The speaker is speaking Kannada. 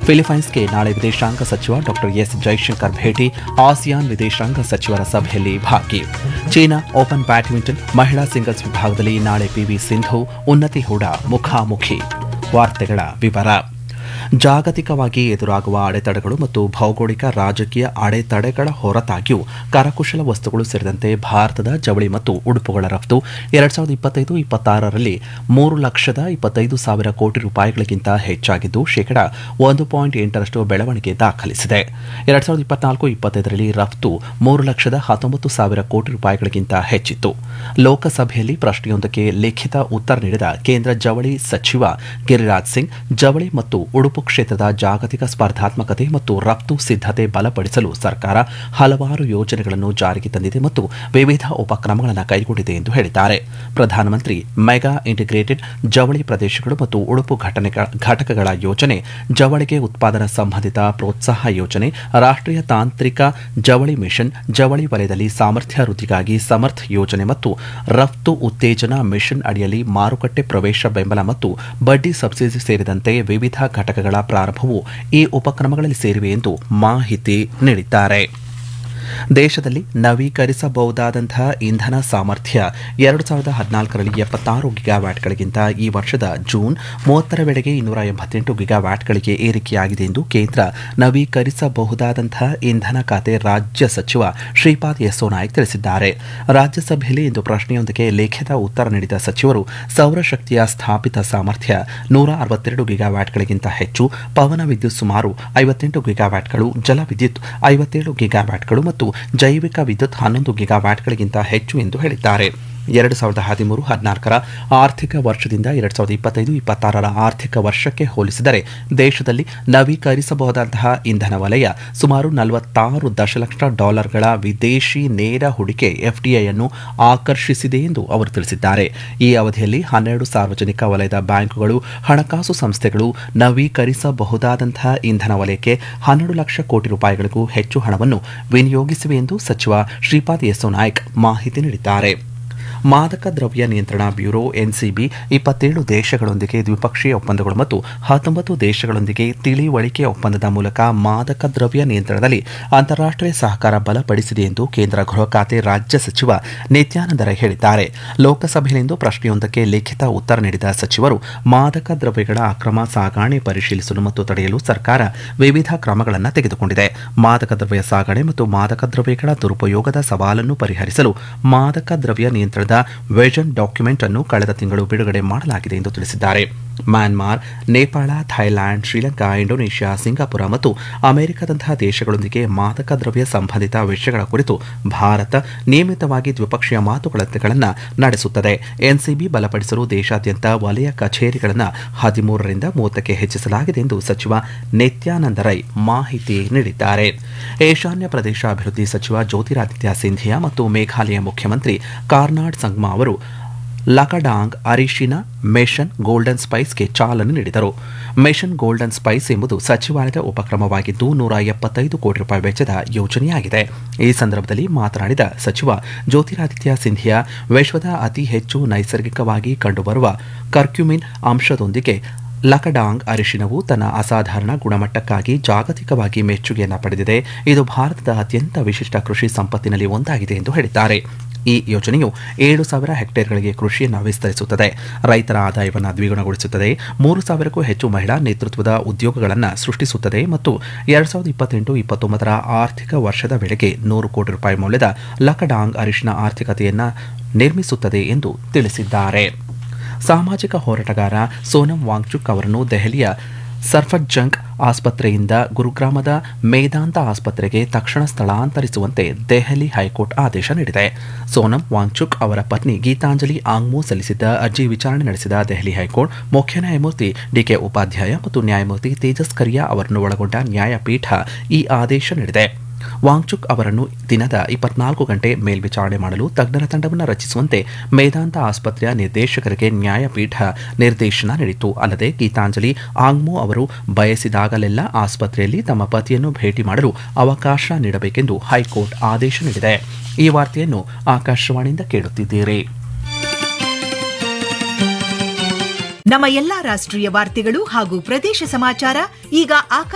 ಫಿಲಿಪೈನ್ಸ್ಗೆ ನಾಳೆ ವಿದೇಶಾಂಗ ಸಚಿವ ಡಾಕ್ಟರ್ ಎಸ್ ಜೈಶಂಕರ್ ಭೇಟಿ ಆಸಿಯಾನ್ ವಿದೇಶಾಂಗ ಸಚಿವರ ಸಭೆಯಲ್ಲಿ ಭಾಗಿ ಚೀನಾ ಓಪನ್ ಬ್ಯಾಡ್ಮಿಂಟನ್ ಮಹಿಳಾ ಸಿಂಗಲ್ಸ್ ವಿಭಾಗದಲ್ಲಿ ನಾಳೆ ಪಿವಿ ಸಿಂಧು ಉನ್ನತಿ ಹೂಡಾ ಮುಖಾಮುಖಿ ವಾರ್ತೆಗಳ ವಿವರ ಜಾಗತಿಕವಾಗಿ ಎದುರಾಗುವ ಅಡೆತಡೆಗಳು ಮತ್ತು ಭೌಗೋಳಿಕ ರಾಜಕೀಯ ಅಡೆತಡೆಗಳ ಹೊರತಾಗಿಯೂ ಕರಕುಶಲ ವಸ್ತುಗಳು ಸೇರಿದಂತೆ ಭಾರತದ ಜವಳಿ ಮತ್ತು ಉಡುಪುಗಳ ರಫ್ತು ಎರಡ್ ಸಾವಿರದ ಇಪ್ಪತ್ತೈದು ಇಪ್ಪತ್ತಾರರಲ್ಲಿ ಮೂರು ಲಕ್ಷದ ಇಪ್ಪತ್ತೈದು ಸಾವಿರ ಕೋಟಿ ರೂಪಾಯಿಗಳಿಗಿಂತ ಹೆಚ್ಚಾಗಿದ್ದು ಶೇಕಡಾ ಒಂದು ಪಾಯಿಂಟ್ ಎಂಟರಷ್ಟು ಬೆಳವಣಿಗೆ ದಾಖಲಿಸಿದೆ ಎರಡ್ ಸಾವಿರದ ಇಪ್ಪತ್ನಾಲ್ಕು ಇಪ್ಪತ್ತೈದರಲ್ಲಿ ರಫ್ತು ಮೂರು ಲಕ್ಷದ ಹತ್ತೊಂಬತ್ತು ಸಾವಿರ ಕೋಟಿ ರೂಪಾಯಿಗಳಿಗಿಂತ ಹೆಚ್ಚಿತ್ತು ಲೋಕಸಭೆಯಲ್ಲಿ ಪ್ರಶ್ನೆಯೊಂದಕ್ಕೆ ಲಿಖಿತ ಉತ್ತರ ನೀಡಿದ ಕೇಂದ್ರ ಜವಳಿ ಸಚಿವ ಗಿರಿರಾಜ್ ಸಿಂಗ್ ಜವಳಿ ಮತ್ತು ಉಡುಪು ಕ್ಷೇತ್ರದ ಜಾಗತಿಕ ಸ್ಪರ್ಧಾತ್ಮಕತೆ ಮತ್ತು ರಫ್ತು ಸಿದ್ಧತೆ ಬಲಪಡಿಸಲು ಸರ್ಕಾರ ಹಲವಾರು ಯೋಜನೆಗಳನ್ನು ಜಾರಿಗೆ ತಂದಿದೆ ಮತ್ತು ವಿವಿಧ ಉಪಕ್ರಮಗಳನ್ನು ಕೈಗೊಂಡಿದೆ ಎಂದು ಹೇಳಿದ್ದಾರೆ ಪ್ರಧಾನಮಂತ್ರಿ ಮೆಗಾ ಇಂಟಿಗ್ರೇಟೆಡ್ ಜವಳಿ ಪ್ರದೇಶಗಳು ಮತ್ತು ಉಡುಪು ಘಟನೆಗಳ ಘಟಕಗಳ ಯೋಜನೆ ಜವಳಿಗೆ ಉತ್ಪಾದನಾ ಸಂಬಂಧಿತ ಪ್ರೋತ್ಸಾಹ ಯೋಜನೆ ರಾಷ್ಟ್ರೀಯ ತಾಂತ್ರಿಕ ಜವಳಿ ಮಿಷನ್ ಜವಳಿ ವಲಯದಲ್ಲಿ ಸಾಮರ್ಥ್ಯ ವೃದ್ಧಿಗಾಗಿ ಸಮರ್ಥ್ ಯೋಜನೆ ಮತ್ತು ರಫ್ತು ಉತ್ತೇಜನ ಮಿಷನ್ ಅಡಿಯಲ್ಲಿ ಮಾರುಕಟ್ಟೆ ಪ್ರವೇಶ ಬೆಂಬಲ ಮತ್ತು ಬಡ್ಡಿ ಸಬ್ಸಿಡಿ ಸೇರಿದಂತೆ ವಿವಿಧ ಘಟಕಗಳ ಪ್ರಾರಂಭವು ಈ ಉಪಕ್ರಮಗಳಲ್ಲಿ ಸೇರಿವೆ ಎಂದು ಮಾಹಿತಿ ನೀಡಿದ್ದಾರೆ ದೇಶದಲ್ಲಿ ನವೀಕರಿಸಬಹುದಾದಂತಹ ಇಂಧನ ಸಾಮರ್ಥ್ಯ ಎರಡು ಸಾವಿರದ ಹದಿನಾಲ್ಕರಲ್ಲಿ ಎಪ್ಪತ್ತಾರು ಗಿಗಾವ್ಯಾಟ್ಗಳಿಗಿಂತ ಈ ವರ್ಷದ ಜೂನ್ ಮೂವತ್ತರ ವೇಳೆಗೆ ಇನ್ನೂರ ಎಂಬತ್ತೆಂಟು ಗಿಗಾವ್ಯಾಟ್ಗಳಿಗೆ ಏರಿಕೆಯಾಗಿದೆ ಎಂದು ಕೇಂದ್ರ ನವೀಕರಿಸಬಹುದಾದಂತಹ ಇಂಧನ ಖಾತೆ ರಾಜ್ಯ ಸಚಿವ ಶ್ರೀಪಾದ್ ಯೆಸ್ಸೋ ನಾಯ್ಕ್ ತಿಳಿಸಿದ್ದಾರೆ ರಾಜ್ಯಸಭೆಯಲ್ಲಿ ಇಂದು ಪ್ರಶ್ನೆಯೊಂದಕ್ಕೆ ಲಿಖಿತ ಉತ್ತರ ನೀಡಿದ ಸಚಿವರು ಸೌರಶಕ್ತಿಯ ಸ್ಥಾಪಿತ ಸಾಮರ್ಥ್ಯ ನೂರ ಅರವತ್ತೆರಡು ಗಿಗಾವ್ಯಾಟ್ಗಳಿಗಿಂತ ಹೆಚ್ಚು ಪವನ ವಿದ್ಯುತ್ ಸುಮಾರು ಐವತ್ತೆಂಟು ಗಿಗಾವ್ಯಾಟ್ಗಳು ಜಲವಿದ್ಯುತ್ ಐವತ್ತೇಳು ಗಿಗಾವ್ಯಾಟ್ಗಳು ಮತ್ತು ಜೈವಿಕ ವಿದ್ಯುತ್ ಹನ್ನೊಂದು ಗಿಗಾವ್ಯಾಟ್ಗಳಿಗಿಂತ ಹೆಚ್ಚು ಎಂದು ಹೇಳಿದ್ದಾರೆ ಎರಡು ಸಾವಿರದ ಹದಿಮೂರು ಹದಿನಾಲ್ಕರ ಆರ್ಥಿಕ ವರ್ಷದಿಂದ ಎರಡು ಸಾವಿರದ ಇಪ್ಪತ್ತೈದು ಇಪ್ಪತ್ತಾರರ ಆರ್ಥಿಕ ವರ್ಷಕ್ಕೆ ಹೋಲಿಸಿದರೆ ದೇಶದಲ್ಲಿ ನವೀಕರಿಸಬಹುದಾದಂತಹ ಇಂಧನ ವಲಯ ಸುಮಾರು ನಲವತ್ತಾರು ದಶಲಕ್ಷ ಡಾಲರ್ಗಳ ವಿದೇಶಿ ನೇರ ಹೂಡಿಕೆ ಎಫ್ಡಿಐಯನ್ನು ಆಕರ್ಷಿಸಿದೆ ಎಂದು ಅವರು ತಿಳಿಸಿದ್ದಾರೆ ಈ ಅವಧಿಯಲ್ಲಿ ಹನ್ನೆರಡು ಸಾರ್ವಜನಿಕ ವಲಯದ ಬ್ಯಾಂಕುಗಳು ಹಣಕಾಸು ಸಂಸ್ಥೆಗಳು ನವೀಕರಿಸಬಹುದಾದಂತಹ ಇಂಧನ ವಲಯಕ್ಕೆ ಹನ್ನೆರಡು ಲಕ್ಷ ಕೋಟಿ ರೂಪಾಯಿಗಳಿಗೂ ಹೆಚ್ಚು ಹಣವನ್ನು ವಿನಿಯೋಗಿಸಿವೆ ಎಂದು ಸಚಿವ ಶ್ರೀಪಾದ್ ಯೆಸ್ಸೋ ನಾಯ್ಕ್ ಮಾಹಿತಿ ನೀಡಿದ್ದಾರೆ ಮಾದಕ ದ್ರವ್ಯ ನಿಯಂತ್ರಣ ಬ್ಯೂರೋ ಎನ್ಸಿಬಿ ಇಪ್ಪತ್ತೇಳು ದೇಶಗಳೊಂದಿಗೆ ದ್ವಿಪಕ್ಷೀಯ ಒಪ್ಪಂದಗಳು ಮತ್ತು ಹತ್ತೊಂಬತ್ತು ದೇಶಗಳೊಂದಿಗೆ ತಿಳಿವಳಿಕೆ ಒಪ್ಪಂದದ ಮೂಲಕ ಮಾದಕ ದ್ರವ್ಯ ನಿಯಂತ್ರಣದಲ್ಲಿ ಅಂತಾರಾಷ್ಟೀಯ ಸಹಕಾರ ಬಲಪಡಿಸಿದೆ ಎಂದು ಕೇಂದ್ರ ಗೃಹ ಖಾತೆ ರಾಜ್ಯ ಸಚಿವ ನಿತ್ಯಾನಂದ ರೈ ಹೇಳಿದ್ದಾರೆ ಲೋಕಸಭೆಯಲ್ಲಿಂದು ಪ್ರಶ್ನೆಯೊಂದಕ್ಕೆ ಲಿಖಿತ ಉತ್ತರ ನೀಡಿದ ಸಚಿವರು ಮಾದಕ ದ್ರವ್ಯಗಳ ಅಕ್ರಮ ಸಾಗಾಣೆ ಪರಿಶೀಲಿಸಲು ಮತ್ತು ತಡೆಯಲು ಸರ್ಕಾರ ವಿವಿಧ ಕ್ರಮಗಳನ್ನು ತೆಗೆದುಕೊಂಡಿದೆ ಮಾದಕ ದ್ರವ್ಯ ಸಾಗಣೆ ಮತ್ತು ಮಾದಕ ದ್ರವ್ಯಗಳ ದುರುಪಯೋಗದ ಸವಾಲನ್ನು ಪರಿಹರಿಸಲು ಮಾದಕ ದ್ರವ್ಯ ನಿಯಂತ್ರಣದ ವಿಷನ್ ಡಾಕ್ಯುಮೆಂಟ್ ಅನ್ನು ಕಳೆದ ತಿಂಗಳು ಬಿಡುಗಡೆ ಮಾಡಲಾಗಿದೆ ಎಂದು ತಿಳಿಸಿದ್ದಾರೆ Myanmar Nepal Thailand Sri Lanka Indonesia Singapore ಮತ್ತು ಅಮೆರಿಕದಂತಹ ದೇಶಗಳೊಂದಿಗೆ ಮಾದಕ ದ್ರವ್ಯ ಸಂಬಂಧಿತ ವಿಷಯಗಳ ಕುರಿತು ಭಾರತ ನಿಯಮಿತವಾಗಿ ದ್ವಿಪಕ್ಷೀಯ ಮಾತುಕತೆಗಳನ್ನು ನಡೆಸುತ್ತದೆ ಎನ್ಸಿಬಿ ಬಲಪಡಿಸಲು ದೇಶಾದ್ಯಂತ ವಲಯ ಕಚೇರಿಗಳನ್ನು ಹದಿಮೂರರಿಂದ ಮೂವತ್ತಕ್ಕೆ ಹೆಚ್ಚಿಸಲಾಗಿದೆ ಎಂದು ಸಚಿವ ನಿತ್ಯಾನಂದ ರೈ ಮಾಹಿತಿ ನೀಡಿದ್ದಾರೆ ಈಶಾನ್ಯ ಪ್ರದೇಶ ಅಭಿವೃದ್ಧಿ ಸಚಿವ ಜ್ಯೋತಿರಾದಿತ್ಯ ಸಿಂಧಿಯಾ ಮತ್ತು ಮೇಘಾಲಯ ಮುಖ್ಯಮಂತ್ರಿ ಕಾರ್ನಾಡ್ ಸಂಗ್ಮಾ ಅವರು ಲಕಡಾಂಗ್ ಅರಿಶಿನ ಮೆಷನ್ ಗೋಲ್ಡನ್ ಸ್ಪೈಸ್ಗೆ ಚಾಲನೆ ನೀಡಿದರು ಮೆಷನ್ ಗೋಲ್ಡನ್ ಸ್ಪೈಸ್ ಎಂಬುದು ಸಚಿವಾಲಯದ ಉಪಕ್ರಮವಾಗಿದ್ದು ನೂರ ಎಪ್ಪತ್ತೈದು ಕೋಟಿ ರೂಪಾಯಿ ವೆಚ್ಚದ ಯೋಜನೆಯಾಗಿದೆ ಈ ಸಂದರ್ಭದಲ್ಲಿ ಮಾತನಾಡಿದ ಸಚಿವ ಜ್ಯೋತಿರಾದಿತ್ಯ ಸಿಂಧಿಯಾ ವಿಶ್ವದ ಅತಿ ಹೆಚ್ಚು ನೈಸರ್ಗಿಕವಾಗಿ ಕಂಡುಬರುವ ಕರ್ಕ್ಯುಮಿನ್ ಅಂಶದೊಂದಿಗೆ ಲಕಡಾಂಗ್ ಅರಿಶಿನವು ತನ್ನ ಅಸಾಧಾರಣ ಗುಣಮಟ್ಟಕ್ಕಾಗಿ ಜಾಗತಿಕವಾಗಿ ಮೆಚ್ಚುಗೆಯನ್ನು ಪಡೆದಿದೆ ಇದು ಭಾರತದ ಅತ್ಯಂತ ವಿಶಿಷ್ಟ ಕೃಷಿ ಸಂಪತ್ತಿನಲ್ಲಿ ಒಂದಾಗಿದೆ ಎಂದು ಹೇಳಿದ್ದಾರೆ ಈ ಯೋಜನೆಯು ಏಳು ಸಾವಿರ ಹೆಕ್ಟೇರ್ಗಳಿಗೆ ಕೃಷಿಯನ್ನು ವಿಸ್ತರಿಸುತ್ತದೆ ರೈತರ ಆದಾಯವನ್ನು ದ್ವಿಗುಣಗೊಳಿಸುತ್ತದೆ ಮೂರು ಸಾವಿರಕ್ಕೂ ಹೆಚ್ಚು ಮಹಿಳಾ ನೇತೃತ್ವದ ಉದ್ಯೋಗಗಳನ್ನು ಸೃಷ್ಟಿಸುತ್ತದೆ ಮತ್ತು ಎರಡ್ ಸಾವಿರದ ಇಪ್ಪತ್ತೆಂಟು ಇಪ್ಪತ್ತೊಂಬತ್ತರ ಆರ್ಥಿಕ ವರ್ಷದ ವೇಳೆಗೆ ನೂರು ಕೋಟಿ ರೂಪಾಯಿ ಮೌಲ್ಯದ ಲಕಡಾಂಗ್ ಅರಿಶಿನ ಆರ್ಥಿಕತೆಯನ್ನು ನಿರ್ಮಿಸುತ್ತದೆ ಎಂದು ತಿಳಿಸಿದ್ದಾರೆ ಸಾಮಾಜಿಕ ಹೋರಾಟಗಾರ ಸೋನಂ ವಾಂಗ್ಚುಕ್ ಅವರನ್ನು ದೆಹಲಿಯ ಸರ್ಫರ್ಜಂಗ್ ಆಸ್ಪತ್ರೆಯಿಂದ ಗುರುಗ್ರಾಮದ ಮೇದಾಂತ ಆಸ್ಪತ್ರೆಗೆ ತಕ್ಷಣ ಸ್ಥಳಾಂತರಿಸುವಂತೆ ದೆಹಲಿ ಹೈಕೋರ್ಟ್ ಆದೇಶ ನೀಡಿದೆ ಸೋನಂ ವಾಂಗ್ಚುಕ್ ಅವರ ಪತ್ನಿ ಗೀತಾಂಜಲಿ ಆಂಗ್ಮೋ ಸಲ್ಲಿಸಿದ್ದ ಅರ್ಜಿ ವಿಚಾರಣೆ ನಡೆಸಿದ ದೆಹಲಿ ಹೈಕೋರ್ಟ್ ಮುಖ್ಯ ನ್ಯಾಯಮೂರ್ತಿ ಡಿಕೆ ಉಪಾಧ್ಯಾಯ ಮತ್ತು ನ್ಯಾಯಮೂರ್ತಿ ತೇಜಸ್ ಕರಿಯಾ ಅವರನ್ನು ಒಳಗೊಂಡ ನ್ಯಾಯಪೀಠ ಈ ಆದೇಶ ನೀಡಿದೆ ವಾಂಗ್ಚುಕ್ ಅವರನ್ನು ದಿನದ ಇಪ್ಪತ್ನಾಲ್ಕು ಗಂಟೆ ಮೇಲ್ವಿಚಾರಣೆ ಮಾಡಲು ತಜ್ಞರ ತಂಡವನ್ನು ರಚಿಸುವಂತೆ ಮೇದಾಂತ ಆಸ್ಪತ್ರೆಯ ನಿರ್ದೇಶಕರಿಗೆ ನ್ಯಾಯಪೀಠ ನಿರ್ದೇಶನ ನೀಡಿತು ಅಲ್ಲದೆ ಗೀತಾಂಜಲಿ ಆಂಗ್ಮೋ ಅವರು ಬಯಸಿದಾಗಲೆಲ್ಲ ಆಸ್ಪತ್ರೆಯಲ್ಲಿ ತಮ್ಮ ಪತಿಯನ್ನು ಭೇಟಿ ಮಾಡಲು ಅವಕಾಶ ನೀಡಬೇಕೆಂದು ಹೈಕೋರ್ಟ್ ಆದೇಶ ನೀಡಿದೆ ಈ ವಾರ್ತೆಯನ್ನು ಆಕಾಶವಾಣಿಯಿಂದ ಕೇಳುತ್ತಿದ್ದೀರಿ ನಮ್ಮ ಎಲ್ಲಾ ರಾಷ್ಟ್ರೀಯ ವಾರ್ತೆಗಳು ಹಾಗೂ ಪ್ರದೇಶ ಸಮಾಚಾರ ಈಗ ಆಕಾಶ